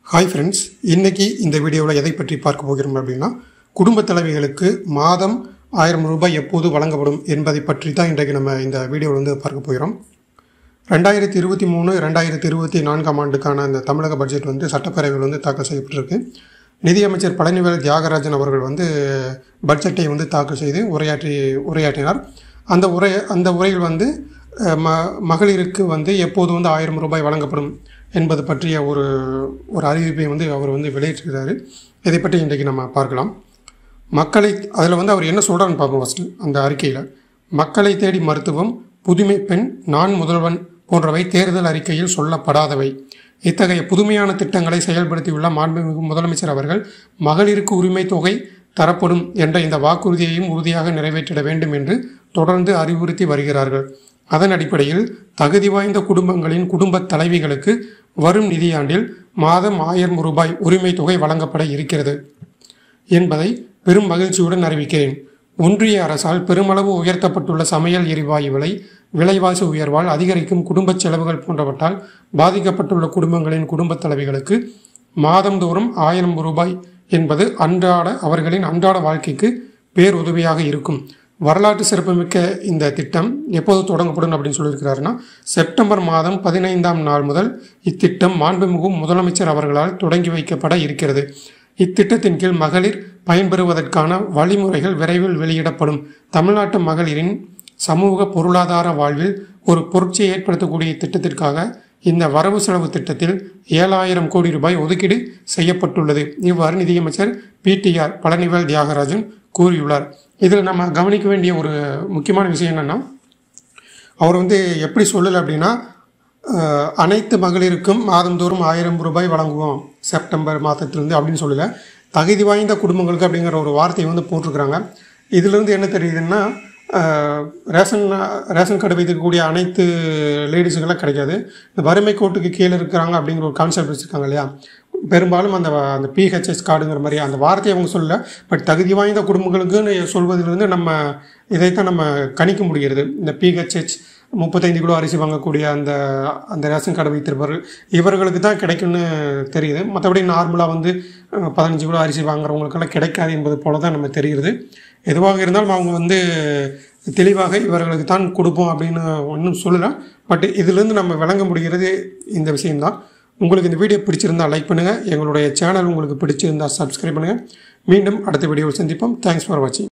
hi friends இன்னைக்கு இந்த வீடியோவில் எதை பற்றி பார்க்க போகிறோம் அப்படின்னா குடும்பத் தலைவிகளுக்கு மாதம் ஆயிரம் ரூபாய் எப்போது வழங்கப்படும் என்பதை பற்றி தான் இன்றைக்கு நம்ம இந்த வீடியோவில் வந்து பார்க்க போகிறோம் ரெண்டாயிரத்தி இருபத்தி மூணு ரெண்டாயிரத்தி இருபத்தி நான்காம் ஆண்டுக்கான அந்த தமிழக பட்ஜெட் வந்து சட்டப்பேரவையில் வந்து தாக்கல் செய்யப்பட்டிருக்கு நிதியமைச்சர் பழனிவேல் தியாகராஜன் அவர்கள் வந்து பட்ஜெட்டை வந்து தாக்கல் செய்து உரையாற்றி உரையாற்றினார் அந்த உரை அந்த உரையில் வந்து அஹ், ம மகளிருக்கு வந்து எப்போது வந்து ஆயிரம் ரூபாய் வழங்கப்படும் என்பது பற்றிய ஒரு ஒரு அறிவிப்பை வந்து அவர் வந்து வெளியிட்டிருக்கிறாரு இதை பற்றி இன்றைக்கு நம்ம பார்க்கலாம் மக்களை அதில் வந்து அவர் என்ன சொல்கிறான்னு பார்ப்போம் ஃபஸ்ட்டு அந்த அறிக்கையில் மக்களை தேடி மருத்துவம் புதுமை பெண் நான் முதல்வன் போன்றவை தேர்தல் அறிக்கையில் சொல்லப்படாதவை இத்தகைய புதுமையான திட்டங்களை செயல்படுத்தியுள்ள மாண்புமிகு முதலமைச்சர் அவர்கள் மகளிருக்கு உரிமை தொகை தரப்படும் என்ற இந்த வாக்குறுதியையும் உறுதியாக நிறைவேற்றிட வேண்டும் என்று தொடர்ந்து அறிவுறுத்தி வருகிறார்கள் அதன் அடிப்படையில் தகுதி வாய்ந்த குடும்பங்களின் குடும்பத் தலைவிகளுக்கு வரும் நிதியாண்டில் மாதம் ஆயிரம் ரூபாய் உரிமை தொகை வழங்கப்பட இருக்கிறது என்பதை பெரும் மகிழ்ச்சியுடன் அறிவிக்கிறேன் ஒன்றிய அரசால் பெருமளவு உயர்த்தப்பட்டுள்ள சமையல் எரிவாயு விலை விலைவாசி உயர்வால் அதிகரிக்கும் குடும்பச் செலவுகள் போன்றவற்றால் பாதிக்கப்பட்டுள்ள குடும்பங்களின் குடும்பத் தலைவிகளுக்கு மாதந்தோறும் ஆயிரம் ரூபாய் என்பது அன்றாட அவர்களின் அன்றாட வாழ்க்கைக்கு பேருதவியாக இருக்கும் வரலாற்று சிறப்புமிக்க இந்த திட்டம் எப்போது தொடங்கப்படும் அப்படின்னு சொல்லியிருக்கிறாருன்னா செப்டம்பர் மாதம் பதினைந்தாம் நாள் முதல் இத்திட்டம் மாண்புமிகு முதலமைச்சர் அவர்களால் தொடங்கி வைக்கப்பட இருக்கிறது இத்திட்டத்தின் கீழ் மகளிர் பயன்பெறுவதற்கான வழிமுறைகள் விரைவில் வெளியிடப்படும் தமிழ்நாட்டு மகளிரின் சமூக பொருளாதார வாழ்வில் ஒரு புரட்சியை ஏற்படுத்தக்கூடிய திட்டத்திற்காக இந்த வரவு செலவு திட்டத்தில் ஏழாயிரம் கோடி ரூபாய் ஒதுக்கீடு செய்யப்பட்டுள்ளது இவ்வாறு நிதியமைச்சர் பிடிஆர் பழனிவேல் தியாகராஜன் கூறியுள்ளார் இதில் நம்ம கவனிக்க வேண்டிய ஒரு முக்கியமான விஷயம் என்னென்னா அவர் வந்து எப்படி சொல்லலை அப்படின்னா அஹ், அனைத்து மகளிருக்கும் மாதந்தோறும் ஆயிரம் ரூபாய் வழங்குவோம் செப்டம்பர் மாதத்திலிருந்து அப்படின்னு சொல்லலை தகுதி வாய்ந்த குடும்பங்களுக்கு அப்படிங்கிற ஒரு வார்த்தையை வந்து போட்டிருக்கிறாங்க இதிலிருந்து என்ன தெரியுதுன்னா அஹ், ரேஷன் ரேஷன் கடை வைத்திருக்கக்கூடிய அனைத்து லேடிஸுக்கெல்லாம் கிடைக்காது இந்த வறுமை கோட்டுக்கு கீழே இருக்கிறாங்க அப்படிங்கிற ஒரு கான்செப்ட் வச்சுருக்காங்க இல்லையா பெரும்பாலும் அந்த அந்த பிஹெச்எஸ் கார்டுங்கிற மாதிரி அந்த வார்த்தையை அவங்க சொல்லல பட் தகுதி வாய்ந்த குடும்பங்களுக்குன்னு சொல்வதிலிருந்து நம்ம இதைத்தான் நம்ம கணிக்க முடிகிறது இந்த பிஹெச்ஹெச் முப்பத்தைந்து கிலோ அரிசி வாங்கக்கூடிய அந்த அந்த ரேஷன் கடை வைத்திருப்பவர்கள் இவர்களுக்கு தான் கிடைக்கும்னு தெரியுது மற்றபடி நார்மலாக வந்து அஹ், பதினஞ்சு கிலோ அரிசி வாங்குறவங்களுக்கெல்லாம் கிடைக்காது என்பது போல தான் நம்ம தெரிகிறது எதுவாக இருந்தாலும் அவங்க வந்து தெளிவாக இவர்களுக்கு தான் கொடுப்போம் அப்படின்னு ஒன்றும் சொல்லலாம் பட் இதிலிருந்து நம்ம விளங்க முடிகிறது இந்த விஷயம்தான் உங்களுக்கு இந்த வீடியோ பிடிச்சிருந்தா லைக் பண்ணுங்கள் எங்களுடைய சேனல் உங்களுக்கு பிடிச்சிருந்தா சப்ஸ்கிரைப் பண்ணுங்கள் மீண்டும் அடுத்த வீடியோவில் சந்திப்போம் தேங்க்ஸ் ஃபார் வாட்சிங்